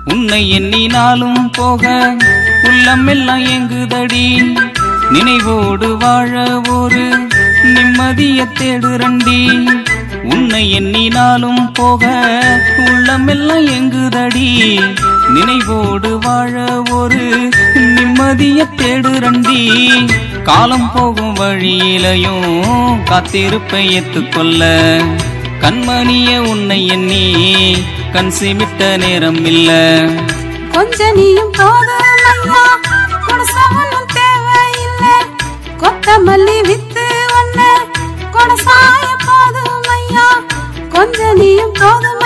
உன்னை எண்ணினாலும் போக உள்ளமெல்லாம் எங்குதடி நினைவோடு வாழ ஒரு நிம்மதிய தேடுரண்டி உன்னை எண்ணினாலும் போக உள்ளமெல்லாம் எங்குதடி நினைவோடு வாழ ஒரு நிம்மதிய தேடுரண்டி காலம் போகும் வழியிலையும் காத்திருப்பை ஏத்துக்கொள்ள கண்மணிய உன்னை எண்ணி கண் சிமிட்ட நேரம் இல்ல கொஞ்ச நீயும் போதும் ஐயா குணசவனும் தேவையில்லை கொத்தமல்லி வித்து ஒண்ணு கொடசாய போதும் ஐயா கொஞ்ச நீயும் போதும்